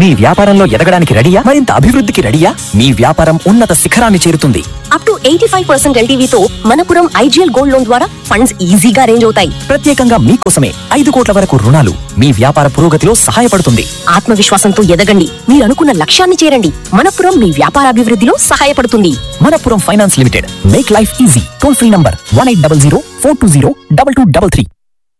మీ వ్యాపారంలో ఎదగడానికి రెడీయా మరింత అభివృద్ధికి రెడీయా మీ వ్యాపారం ఉన్నత శిఖరాన్ని చేరుతుంది up to eighty five percent ఎల్టీవీతో మనపురం ఐజీఎల్ గోల్డ్ లోన్ ద్వారా ఫండ్స్ ఈజీగా అరేంజ్ అవుతాయి ప్రత్యేకంగా మీకోసమే ఐదు కోట్ల వరకు రుణాలు మీ వ్యాపార పురోగతిలో సహాయపడుతుంది ఆత్మవిశ్వాసంతో ఎదగండి మీరు అనుకున్న లక్ష్యాన్ని చేరండి మనపురం మీ వ్యాపార అభివృద్ధిలో సహాయపడుతుంది Manappuram Finance Limited make life easy toll free number one eight double zero four two zero double two double three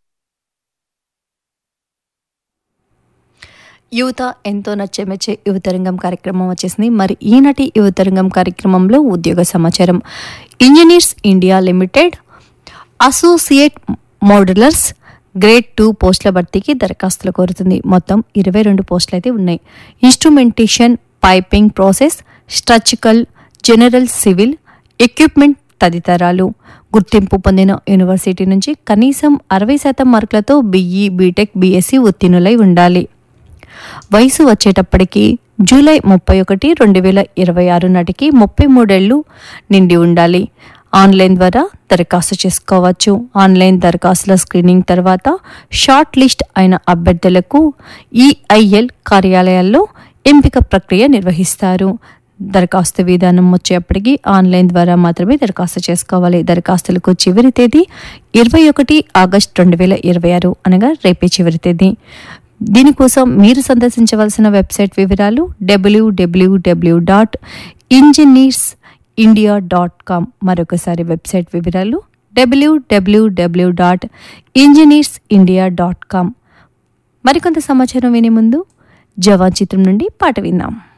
యువత ఎంతో నచ్చే మెచ్చే యువతరంగం కార్యక్రమం వచ్చేసింది మరి ఈనాటి యువతరంగం కార్యక్రమంలో ఉద్యోగ సమాచారం Engineers India Limited associate modellers grade two పోస్టుల భర్తీకి దరఖాస్తులు కోరుతుంది మొత్తం ఇరవై రెండు పోస్టులు అయితే ఉన్నాయి instrumentation piping process structural general civil equipment తదితరాలు గుర్తింపు పొందిన యూనివర్సిటీ నుంచి కనీసం అరవై శాతం మార్కులతో బీఈ బీటెక్ బీఎస్సీ ఉత్తీర్ణులై ఉండాలి వయసు వచ్చేటప్పటికి జూలై ముప్పై ఒకటి రెండు వేల ఇరవై ఆరు నాటికి ముప్పై మూడేళ్లు నిండి ఉండాలి ఆన్లైన్ ద్వారా దరఖాస్తు చేసుకోవచ్చు ఆన్లైన్ దరఖాస్తుల స్క్రీనింగ్ తర్వాత షార్ట్ లిస్ట్ అయిన అభ్యర్థులకు ఈఐఎల్ కార్యాలయాల్లో ఎంపిక ప్రక్రియ నిర్వహిస్తారు దరఖాస్తు విధానం వచ్చేప్పటికి ఆన్లైన్ ద్వారా మాత్రమే దరఖాస్తు చేసుకోవాలి దరఖాస్తులకు చివరి తేదీ ఇరవై ఒకటి ఆగస్టు రెండు వేల ఇరవై ఆరు అనగా రేపే చివరి తేదీ దీనికోసం మీరు సందర్శించవలసిన వెబ్సైట్ వివరాలు WWW dot Engineers India dot com మరొకసారి వెబ్సైట్ వివరాలు WWW dot Engineers India dot com మరికొంత సమాచారం వినే ముందు జవాన్ చిత్రం నుండి పాట విందాం